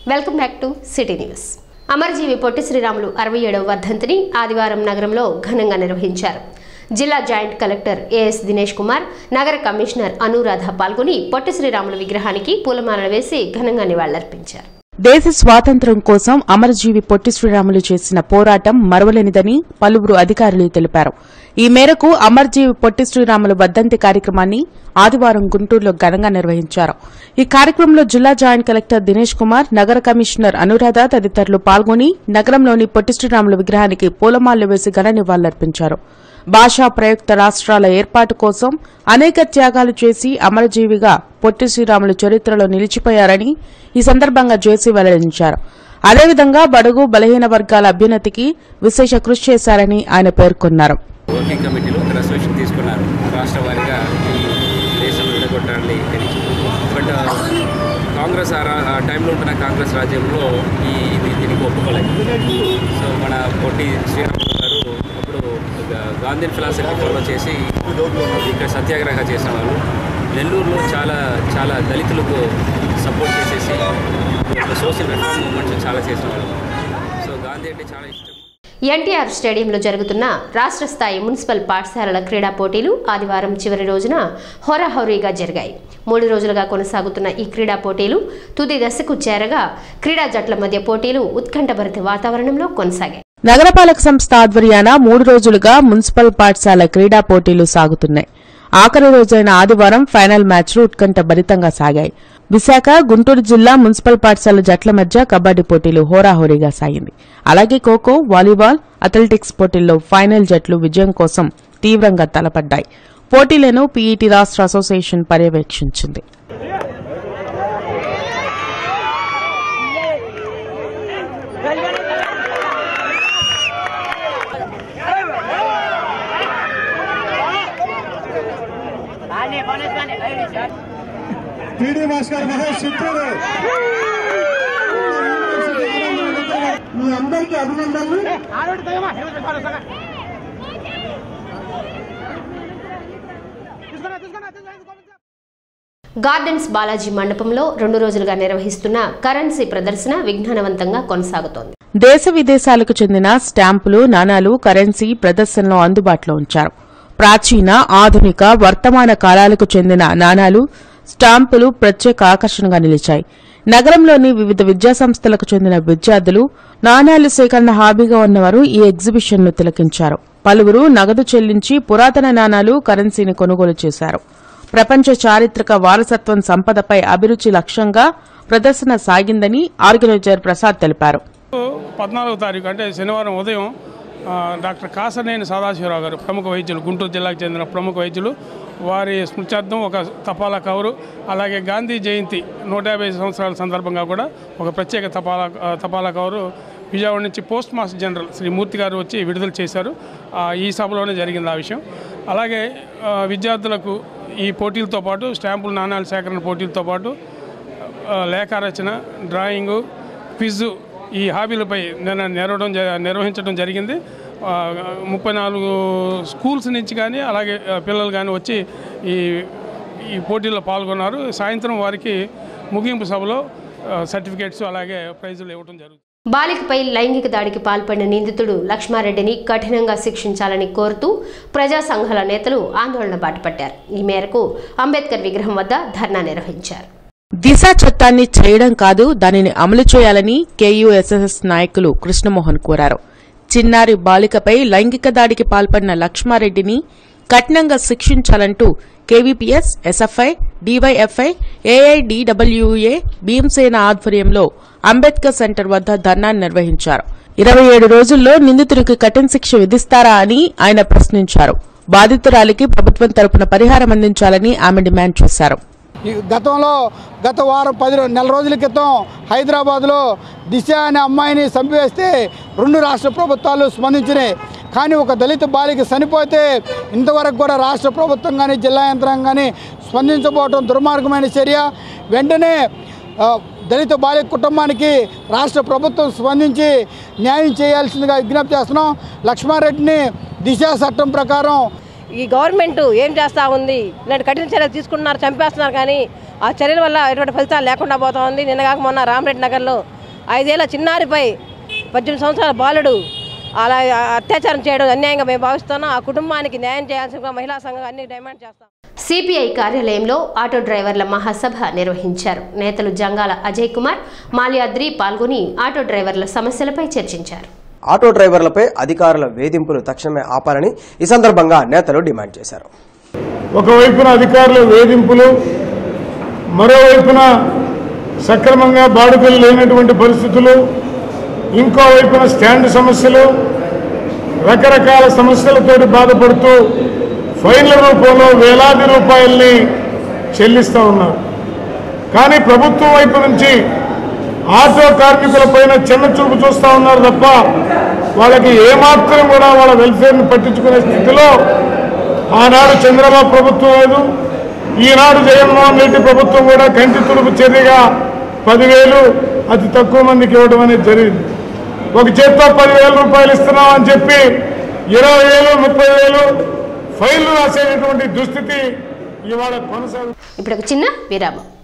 welcome back to city news Amarajeevi Potti Sriramulu అరవై ఏడవ వర్ధంతిని ఆదివారం నగరంలో ఘనంగా నిర్వహించారు జిల్లా joint collector as Dinesh Kumar నగర కమిషనర్ అనురాధ పాల్గొని పొట్టి శ్రీరాములు విగ్రహానికి పూలమాలలు వేసి ఘనంగా నివాళులర్పించారు దేశ స్వాతంత్ర్యం కోసం అమరజీవి పొట్టి శ్రీరాములు చేసిన పోరాటం మరవలేనిదని పలువురు అధికారులు తెలిపారు ఈ మేరకు అమరజీవి పొట్టి శ్రీరాములు వర్ధంతి కార్యక్రమాన్ని ఆదివారం గుంటూరులో ఘనంగా నిర్వహించారు ఈ కార్యక్రమంలో జిల్లా జాయింట్ కలెక్టర్ దినేష్ కుమార్ నగర కమిషనర్ అనురాధ తదితరులు పాల్గొని నగరంలోని పొట్టి శ్రీరాములు విగ్రహానికి పూలమాలలు వేసి ఘన నివాళులర్పించారు భాషా ప్రయుక్త రాష్ట్రాల ఏర్పాటు కోసం అనేక త్యాగాలు చేసి అమరజీవిగా పొట్టి శ్రీరాములు చరిత్రలో నిలిచిపోయారని ఈ సందర్భంగా జేసీ వెల్లడించారు అదేవిధంగా బడుగు బలహీన వర్గాల అభ్యున్నతికి విశేష కృషి చేశారని ఆయన పేర్కొన్నారు వర్కింగ్ కమిటీలో ఒక రెసల్యూషన్ తీసుకున్నారు రాష్ట్ర వారీగా ఈ దేశం విడగొట్టాలి అని బట్ కాంగ్రెస్ ఆ రా- ఆ టైంలో ఉంటున్న కాంగ్రెస్ రాజ్యంలో ఈ ఇది దీనికి ఒప్పుకోలేదు సో మన పొట్టి శ్రీరాములు గారు అప్పుడు గా- గాంధీ ఫిలాసఫీ ఫాలో చేసి ఇక్కడ సత్యాగ్రహ చేసిన వాళ్ళు నెల్లూరులో చాలా చాలా దళితులకు సపోర్ట్ చేసేసి సోషల్ రిఫార్మ్ మూమెంట్స్ చాలా చేసిన వాళ్ళు సో గాంధీ అంటే చాలా ఇష్టం ఎన్టీఆర్ స్టేడియంలో జరుగుతున్న రాష్ట్ర స్థాయి మున్సిపల్ పాఠశాలల క్రీడా పోటీలు ఆదివారం చివరి రోజున హోరాహోరీగా జరిగాయి మూడు రోజులుగా కొనసాగుతున్న ఈ క్రీడా పోటీలు తుది దశకు చేరగా క్రీడా జట్ల మధ్య పోటీలు ఉత్కంఠభరిత వాతావరణంలో కొనసాగాయి నగరపాలక సంస్థ ఆధ్వర్యాన మూడు రోజులుగా మున్సిపల్ పాఠశాల క్రీడా పోటీలు సాగుతున్నాయి ఆఖరి రోజైన ఆదివారం ఫైనల్ మ్యాచ్లు ఉత్కంఠ భరితంగా సాగాయి విశాఖ గుంటూరు జిల్లా మున్సిపల్ పాఠశాల జట్ల మధ్య కబడ్డీ పోటీలు హోరాహోరీగా సాగింది అలాగే ఖోఖో వాలీబాల్ అథ్లెటిక్స్ పోటీల్లో ఫైనల్ జట్లు విజయం కోసం తీవ్రంగా తలపడ్డాయి పోటీలను పీఈటీ రాష్ట్ర అసోసియేషన్ పర్యవేక్షించింది టీడీ భాస్కర్ మహేష్ చిత్తూరు మీ అందరికీ అభినందనలు గార్డెన్స్ బాలాజీ మండపంలో రెండు రోజులుగా నిర్వహిస్తున్న కరెన్సీ ప్రదర్శన విజ్ఞానవంతంగా కొనసాగుతోంది దేశ విదేశాలకు చెందిన స్టాంపులు నాణాలు కరెన్సీ ప్రదర్శనలో అందుబాటులో ఉంచారు ప్రాచీన ఆధునిక వర్తమాన కాలాలకు చెందిన నాణాలు స్టాంపులు ప్రత్యేక ఆకర్షణగా నిలిచాయి నగరంలోని వివిధ విద్యాసంస్థలకు చెందిన విద్యార్థులు నాణాలు సేకరణ హాబీగా ఉన్నవారు ఈ ఎగ్జిబిషన్ను తిలకించారు పలువురు నగదు చెల్లించి పురాతన నాణాలు కరెన్సీని కొనుగోలు చేశారు ప్రపంచ చారిత్రక వారసత్వం సంపదపై అభిరుచి లక్ష్యంగా ప్రదర్శన సాగిందని ఆర్గనైజర్ ప్రసాద్ తెలిపారు పద్నాలుగో తారీఖు అంటే శనివారం ఉదయం ఆ, డాక్టర్ కాసనేని సదాశివరావు గారు ప్రముఖ వైద్యులు గుంటూరు జిల్లాకు చెందిన ప్రముఖ వైద్యులు వారి స్మృత్యార్థం ఒక తపాలా కవరు అలాగే గాంధీ జయంతి నూట యాభై సంవత్సరాల సందర్భంగా కూడా ఒక ప్రత్యేక తపాలా ఆ, తపాలా కవరు విజయవాడ నుంచి post master general Shri Murthy garu వచ్చి విడుదల చేశారు ఆ, ఈ సభలోనే జరిగింది ఆ విషయం అలాగే ఆ, విద్యార్థులకు ఈ పోటీలతో పాటు స్టాంపులు నాణాల సేకరణ పోటీలతో పాటు ఆ, లేఖ రచన డ్రాయింగు క్విజ్ ఈ హాబీలపై నిన్న నిర్వడం జ- నిర్వహించడం జరిగింది ఆ, ముప్పై నాలుగు స్కూల్స్ నుంచి కానీ అలాగే ఆ, పిల్లలు కానీ వచ్చి ఈ ఈ పోటీల్లో పాల్గొన్నారు సాయంత్రం వారికి ముగింపు సభలో ఆ, సర్టిఫికేట్స్ అలాగే ప్రైజులు ఇవ్వడం జరుగుతుంది బాలికపై లైంగిక దాడికి పాల్పడిన నిందితుడు లక్ష్మారెడ్డిని కఠినంగా శిక్షించాలని కోరుతూ ప్రజా సంఘాల నేతలు ఆందోళన బాటపట్టారు ఈ మేరకు అంబేద్కర్ విగ్రహం వద్ద ధర్నా నిర్వహించారు దిశ చట్టాన్ని చేయడం కాదు దానిని అమలు చేయాలని కేయూఎస్ఎస్ నాయకులు కృష్ణమోహన్ కోరారు చిన్నారి బాలికపై లైంగిక దాడికి పాల్పడిన లక్ష్మారెడ్డిని కఠినంగా శిక్షించాలంటూ KVPS SFI DYFI AIDWA Bhimsena ఆధ్వర్యంలో అంబేద్కర్ సెంటర్ వద్ద ధర్నాన్ని నిర్వహించారు ఇరవై ఏడు రోజుల్లో నిందితుడికి కఠిన శిక్ష విధిస్తారా అని ఆయన ప్రశ్నించారు బాధితురాలికి ప్రభుత్వం తరపున పరిహారం అందించాలని ఆమె డిమాండ్ చేశారు ఈ గతంలో గత వారం పది రో- నెల రోజుల క్రితం హైదరాబాద్లో దిశ అనే అమ్మాయిని చంపివేస్తే రెండు రాష్ట్ర ప్రభుత్వాలు స్పందించినాయి కానీ ఒక దళిత బాలిక చనిపోతే ఇంతవరకు కూడా రాష్ట్ర ప్రభుత్వం కానీ జిల్లా యంత్రాంగం కానీ స్పందించబోవటం దుర్మార్గమైన చర్య వెంటనే ఆ, దళిత బాలిక కుటుంబానికి రాష్ట్ర ప్రభుత్వం స్పందించి న్యాయం చేయాల్సిందిగా విజ్ఞప్తి చేస్తున్నాం లక్ష్మారెడ్డిని దిశ చట్టం ప్రకారం ఈ గవర్నమెంట్ ఏం చేస్తూ ఉంది ఇలాంటి కఠిన చర్యలు తీసుకుంటున్నారు చంపేస్తున్నారు కానీ ఆ చర్యల వల్ల ఎటువంటి ఫలితాలు లేకుండా పోతా ఉంది నిన్నగాక మొన్న రామరెడ్డి నగర్లో ఐదేళ్ల చిన్నారిపై పద్దెనిమిది సంవత్సరాల బాలుడు అలా అత్యాచారం చేయడం అన్యాయంగా మేము భావిస్తున్నాం ఆ కుటుంబానికి న్యాయం చేయాల్సిన మహిళా సంఘం అన్ని డిమాండ్ చేస్తాం సిపిఐ కార్యాలయంలో ఆటో డ్రైవర్ల మహాసభ నిర్వహించారు నేతలు జంగాల అజయ్ కుమార్ మాల్యాద్రి పాల్గొని ఆటో డ్రైవర్ల సమస్యలపై చర్చించారు ఆటో డ్రైవర్లపై అధికారుల వేధింపులు తక్షణమే ఆపాలని ఈ సందర్భంగా నేతలు డిమాండ్ చేశారు ఒకవైపున అధికారుల వేధింపులు మరోవైపున సక్రమంగా బాడుకలు లేనటువంటి పరిస్థితులు ఇంకో వైపున స్టాండ్ సమస్యలు రకరకాల సమస్యలతోటి బాధపడుతూ ఫైన్ల రూపంలో వేలాది రూపాయల్ని చెల్లిస్తూ ఉన్నారు కానీ ప్రభుత్వం వైపు నుంచి ఆటో కార్మికుల పైన చిన్న చూపు చూస్తూ ఉన్నారు తప్ప వాళ్ళకి ఏమాత్రం కూడా వాళ్ళ వెల్ఫేర్ని పట్టించుకునే స్థితిలో ఆనాడు చంద్రబాబు ప్రభుత్వం లేదు ఈనాడు జగన్మోహన్ రెడ్డి ప్రభుత్వం కూడా కంటి తుడుపు చర్యగా పదివేలు అతి తక్కువ మందికి ఇవ్వడం అనేది జరిగింది ఒక చేత్తో పదివేల రూపాయలు ఇస్తున్నాం అని చెప్పి ఇరవై వేలు ముప్పై వేలు ఫైళ్లు రాసేటటువంటి దుస్థితి ఇవాళ కొనసాగు ఇప్పుడు ఒక చిన్న విరామం